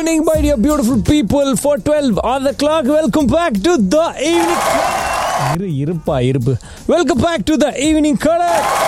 Morning, my dear beautiful people. For 12 on the clock. Welcome back to the evening. இரு இருப்பா இருப்பு welcome back to the evening கடை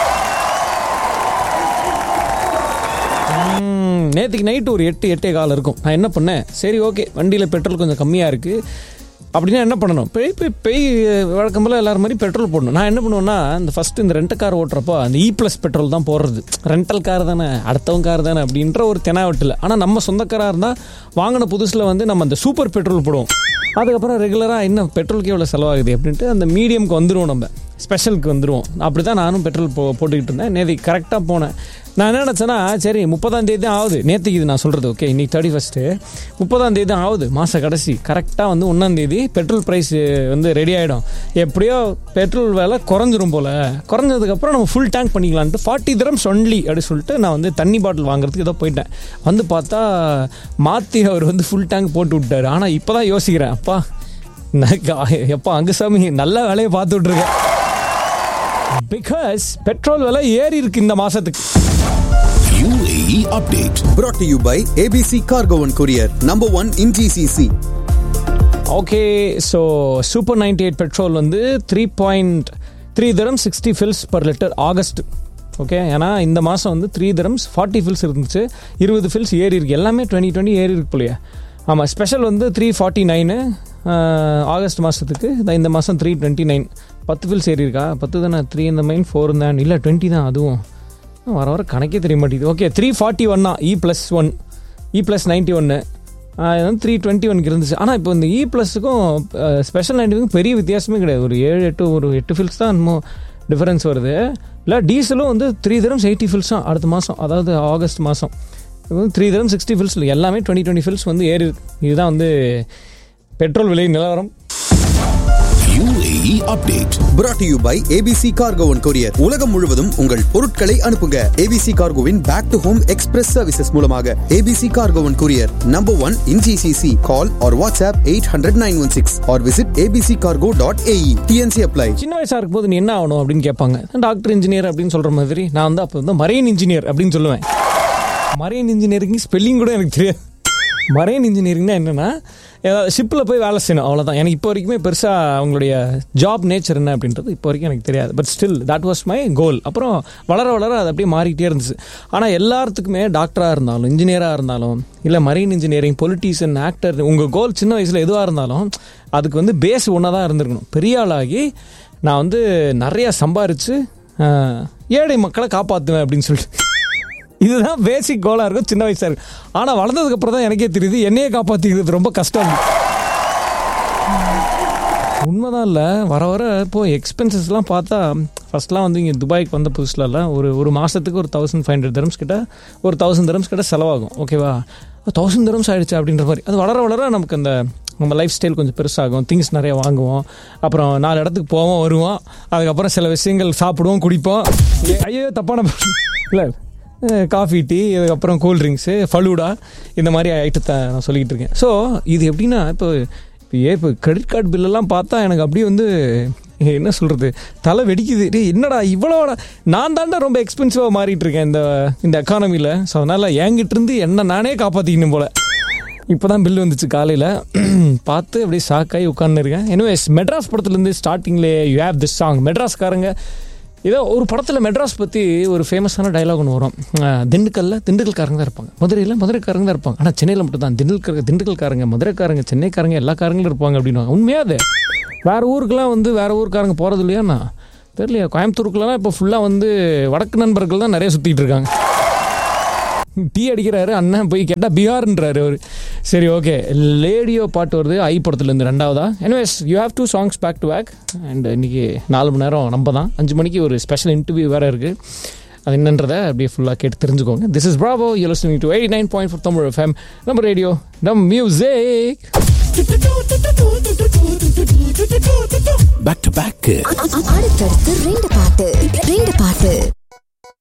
நேற்றுக்கு night ஒரு எட்டு எட்டே கால் இருக்கும் நான் என்ன பண்ணேன் சரி ஓகே வண்டியில் பெட்ரோல் கொஞ்சம் கம்மியாக இருக்குது அப்படின்னா என்ன பண்ணணும் பெய் பெய் பெய் வழக்கம் போல் எல்லாரும் மாதிரி பெட்ரோல் போடணும் நான் என்ன பண்ணுவேன்னா இந்த ஃபஸ்ட்டு இந்த ரெண்ட் கார் ஓட்டுறப்போ அந்த இ ப்ளஸ் பெட்ரோல் தான் போடுறது ரெண்டல் கார் தானே அடுத்தவங்க கார் தானே அப்படின்ற ஒரு தெனாவட்டில் ஆனால் நம்ம சொந்தக்காராக இருந்தால் வாங்கின புதுசில் வந்து நம்ம அந்த சூப்பர் பெட்ரோல் போடுவோம் அதுக்கப்புறம் ரெகுலராக என்ன பெட்ரோலுக்கு எவ்வளோ செலவாகுது அப்படின்ட்டு அந்த மீடியம்க்கு வந்துடுவோம் நம்ம ஸ்பெஷலுக்கு வந்துடுவோம் அப்படி தான் நானும் பெட்ரோல் போ போட்டுக்கிட்டு இருந்தேன் நேற்றுக்கு கரெக்டாக போனேன் நான் என்ன நினச்சேன்னா சரி முப்பதாம் தேதி தான் ஆகுது நேற்றுக்கு இது நான் சொல்கிறது ஓகே இன்னைக்கு தேர்ட்டி ஃபஸ்ட்டு முப்பதாம் தேதி தான் ஆகுது மாத கடைசி கரெக்டாக வந்து ஒன்றாம் தேதி பெட்ரோல் ப்ரைஸ் வந்து ரெடி ஆகிடும் எப்படியோ பெட்ரோல் விலை குறைஞ்சிரும் போல் குறைஞ்சதுக்கப்புறம் நம்ம ஃபுல் டேங்க் பண்ணிக்கலான்ட்டு ஃபார்ட்டி திரம்ஸ் ஒன்லி அப்படின்னு சொல்லிட்டு நான் வந்து தண்ணி பாட்டில் வாங்குறதுக்கு ஏதோ போயிட்டேன் வந்து பார்த்தா மாற்றி அவர் வந்து ஃபுல் டேங்க் போட்டு விட்டார் ஆனால் இப்போ தான் யோசிக்கிறேன் அப்பா எப்பா அங்கு சாமி நல்ல வேலையை பார்த்து விட்ருக்கேன் பிகாஸ் பெட்ரோல் விலை ஏறி இருக்கு இந்த மாசத்துக்கு UAE update. brought to you by ABC Cargo and Courier, number one in GCC. Okay so super ninety eight petrol வந்து three point three dirham sixty fils per litre August okay ஏன்னா இந்த மாதம் வந்து த்ரீ தரம்ஸ் ஃபார்ட்டி ஃபில்ஸ் இருந்துச்சு இருபது fils ஏறி இருக்கு எல்லாமே டுவெண்ட்டி டுவெண்ட்டி ஏறி இருக்கு போலையா ஆமாம் ஸ்பெஷல் வந்து த்ரீ ஃபார்ட்டி நைனு ஆகஸ்ட் மாதத்துக்கு இந்த மாதம் த்ரீ டுவெண்ட்டி நைன் பத்து ஃபில்ஸ் ஏறி இருக்கா பத்து தானே த்ரீ இந்த மைன் ஃபோர் தான் இல்லை டுவெண்ட்டி தான் அதுவும் வர வர கணக்கே தெரிய மாட்டேங்குது ஓகே த்ரீ ஃபார்ட்டி ஒன்னா E plus one E plus ninety ஒன்று இது வந்து த்ரீ டுவெண்ட்டி ஒனுக்கு இருந்துச்சு ஆனால் இப்போ இந்த இ ப்ளஸுக்கும் ஸ்பெஷல் நைன்ட்டிக்கும் பெரிய வித்தியாசமே கிடையாது ஒரு ஏழு எட்டு ஒரு எட்டு ஃபில்ஸ் தான் இன்னும் டிஃபரன்ஸ் வருது இல்லை டீசலும் வந்து த்ரீ தரம்ஸ் எயிட்டி ஃபில்ஸ் தான் அடுத்த மாதம் அதாவது ஆகஸ்ட் மாதம் இது வந்து த்ரீ தரம் சிக்ஸ்டி ஃபில்ஸ் எல்லாமே டுவெண்ட்டி டுவெண்ட்டி ஃபில்ஸ் வந்து ஏறி இருக்கு. இதுதான் வந்து பெட்ரோல் விலை நிலவரம் UAE update. brought to you by ABC Cargo and Courier. உலகம் முழுவதும் உங்கள் பொருட்களை அனுப்புங்க ABC Cargoவின் back to home express services மூலமாக ABC Cargo and Courier, number one in GCC. Call or WhatsApp 800-916 or visit abccargo.ae. TNC apply. சின்ன வயசாக இருக்கும்போது நீ என்ன ஆகணும் அப்படின்னு கேட்பாங்க டாக்டர் இன்ஜினியர் அப்படின்னு சொல்கிற மாதிரி நான் வந்து அப்போ வந்து மரைன் இன்ஜினியர் அப்படின்னு சொல்லுவேன் மரைன் இன்ஜினியரிங் ஸ்பெல்லிங் கூட எனக்கு தெரியாது மரைன் இன்ஜினியரிங்னா என்னென்னா ஏதாவது ஷிப்பில் போய் வேலை செய்யணும் அவ்வளோதான் எனக்கு இப்போ வரைக்குமே பெருசாக அவங்களுடைய ஜாப் நேச்சர் என்ன அப்படின்றது இப்போ வரைக்கும் எனக்கு தெரியாது but still that was my goal அப்புறம் வளர வளர அது அப்படியே மாறிக்கிட்டே இருந்துச்சு ஆனால் எல்லாத்துக்குமே டாக்டராக இருந்தாலும் இன்ஜினியராக இருந்தாலும் இல்லை மரீன் இன்ஜினியரிங் பொலிட்டீஷியன் ஆக்டர் உங்கள் கோல் சின்ன வயசில் எதுவாக இருந்தாலும் அதுக்கு வந்து பேஸ் ஒன்றா தான் இருந்திருக்கணும் பெரிய ஆளாகி நான் வந்து நிறையா சம்பாரித்து ஏழை மக்களை காப்பாற்றுவேன் அப்படின்னு சொல்லிட்டு இதுதான் பேசிக் கோலாக இருக்கும் சின்ன வயசாக இருக்கும் ஆனால் வளர்ந்ததுக்கு அப்புறம் தான் எனக்கே தெரியுது என்னையே காப்பாற்றிக்கிறது ரொம்ப கஷ்டம் உண்மைதான் இல்லை வர வர இப்போ எக்ஸ்பென்சஸ்லாம் பார்த்தா ஃபர்ஸ்ட்லாம் வந்து இங்கே துபாய்க்கு வந்த புதுசுலலாம் ஒரு ஒரு மாதத்துக்கு ஒரு தௌசண்ட் ஃபைவ் ஹண்ட்ரட் தரம்ஸ் கிட்ட ஒரு தௌசண்ட் தரம்ஸ் கிட்ட செலவாகும் ஓகேவா தௌசண்ட் தரம்ஸ் ஆயிடுச்சு அப்படின்ற மாதிரி அது வளர வளர நமக்கு அந்த நம்ம லைஃப் ஸ்டைல் கொஞ்சம் பெருசாகும் திங்ஸ் நிறைய வாங்குவோம் அப்புறம் நாலு இடத்துக்கு போவோம் வருவோம் அதுக்கப்புறம் சில விஷயங்கள் சாப்பிடுவோம் குடிப்போம் ஐயோ தப்பான இல்லை காஃபி டீ அதுக்கப்புறம் கூல் ட்ரிங்க்ஸு ஃபலூடா இந்த மாதிரி ஐட்டத்தை நான் சொல்லிக்கிட்டு இருக்கேன் ஸோ இது எப்படின்னா இப்போ இப்போ ஏ இப்போ கிரெடிட் கார்டு பில்லெல்லாம் பார்த்தா எனக்கு அப்படியே வந்து என்ன சொல்கிறது தலை வெடிக்குது டேய் என்னடா இவ்வளோ நான் தாண்டா ரொம்ப எக்ஸ்பென்சிவாக மாறிட்டு இருக்கேன் இந்த இந்த எக்கானமியில் ஸோ அதனால் என்கிட்ட இருந்து என்ன நானே காப்பாற்றிக்கணும் போல் இப்போ தான் பில் வந்துச்சு காலையில் பார்த்து அப்படியே ஷாக்காகி உட்காந்துருக்கேன் எனிவேஸ் மெட்ராஸ் படத்துலேருந்து ஸ்டார்டிங்லேயே யூ ஹேவ் திஸ் சாங் மெட்ராஸ்காரங்க ஏதோ ஒரு படத்தில் மெட்ராஸ் பற்றி ஒரு ஃபேமஸான டைலாக் ஒன்று வரும் அஹ் திண்டுக்கல்ல திண்டுக்கல்காரங்க தான் இருப்பாங்க மதுரையில் மதுரைக்காரங்க தான் இருப்பாங்க ஆனால் சென்னையில் மட்டும் தான் திண்டுக்கல் திண்டுக்கல்காரங்க மதுரைக்காரங்க சென்னைக்காரங்க எல்லா காரங்களும் இருப்பாங்க அப்படின்னு உண்மையாக அது வேறு ஊருக்கெல்லாம் வந்து வேறு ஊருக்காரங்க போகிறது இல்லையாண்ணா தெரியலையா கோயம்புத்தூருக்குலாம் இப்போ ஃபுல்லாக வந்து வடக்கு நண்பர்கள் தான் நிறைய சுற்றிட்டு இருக்காங்க டீ அடிக்கிறாரு அண்ணன் போய் கேட்டால் பீகார்ன்றாரு அவர் சரி ஓகே லேடியோ பாட்டு வருது ஐ படத்துலேருந்து ரெண்டாவதா anyways you have two songs back to back and இன்னைக்கு நாலு மணி நேரம் நம்ம தான் அஞ்சு மணிக்கு ஒரு ஸ்பெஷல் இன்டர்வியூ வேறு இருக்குது அது என்னன்றதை அப்படியே ஃபுல்லாக கேட்டு தெரிஞ்சுக்கோங்க this is Bravo you listening to eighty nine point four Tamil F M நம்ம ரேடியோ நம் மியூசிக் Back to back. அடுத்தடுத்து ரெண்டு பாட்டு ரெண்டு பாட்டு